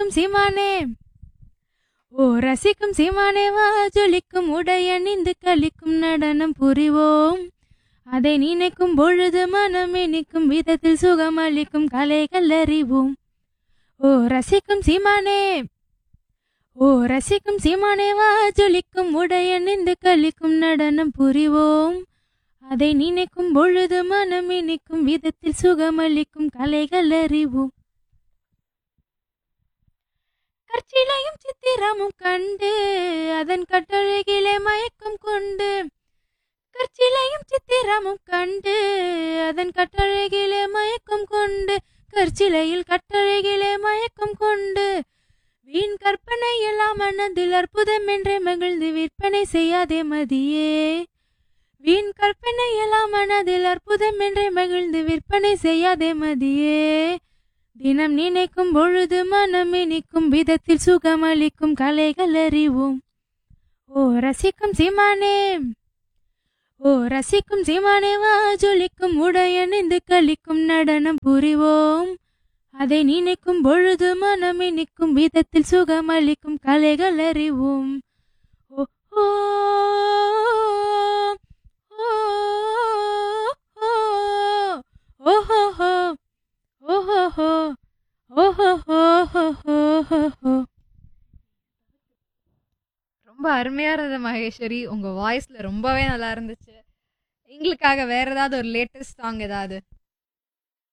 ரசிக்கும் சீமானே ஓ ரசிக்கும் சீமானே வா ஜொலிக்கும் உடையணிந்து கலிக்கும் நடனம் புரிவோம் அதை நினைக்கும் பொழுது மனம் இனிக்கும் விதத்தில் சுகம் அளிக்கும் கலைகள் அறிவோம் ஓ ரசிக்கும் சீமானே ஓ ரசிக்கும் சீமானே வா ஜொலிக்கும் உடையணிந்து கலிக்கும் நடனம் புரிவோம் அதை நினைக்கும் பொழுது மனம் இனிக்கும் விதத்தில் சுகமளிக்கும் கலைகள் அறிவோம் கற்சிலையும் சித்திரமும் கண்டு அதன் கட்டழகிலே மயக்கம் கொண்டு கற்சிலையும் சித்திரமும் கண்டு அதன் கட்டழகிலே மயக்கம் கொண்டு கற்சிலையில் கட்டழகிலே மயக்கம் கொண்டு வீண் கற்பனை எல்லாம் மனதில் அற்புதம் என்றே மகிழ்ந்து விற்பனை செய்யாதே மதியே வீண் கற்பனை எல்லாம் மனதில் அற்புதம் என்றே மகிழ்ந்து விற்பனை செய்யாதே மதியே தினம் நினைக்கும் பொழுது மனம் இனிக்கும் விதத்தில் சுகமளிக்கும் கலைகள் அறிவோம் ஓ ரசிக்கும் சீமானே ஓ ரசிக்கும் சீமானே வா ஜொலிக்கும் உடையணிந்து கலிக்கும் நடனம் புரிவோம் அதை நினைக்கும் பொழுது மனம் இனிக்கும் விதத்தில் சுகமளிக்கும் கலைகள் அறிவோம் ஓ ஓ ஓ ஓ ஓஹோ ஓஹோஹோ ஓஹோஹோ ரொம்ப அருமையா இருந்தது மகேஸ்வரி உங்க வாய்ஸ்ல ரொம்பவே நல்லா இருந்துச்சு எங்களுக்காக வேற ஏதாவது ஒரு லேட்டஸ்ட் சாங் ஏதாவது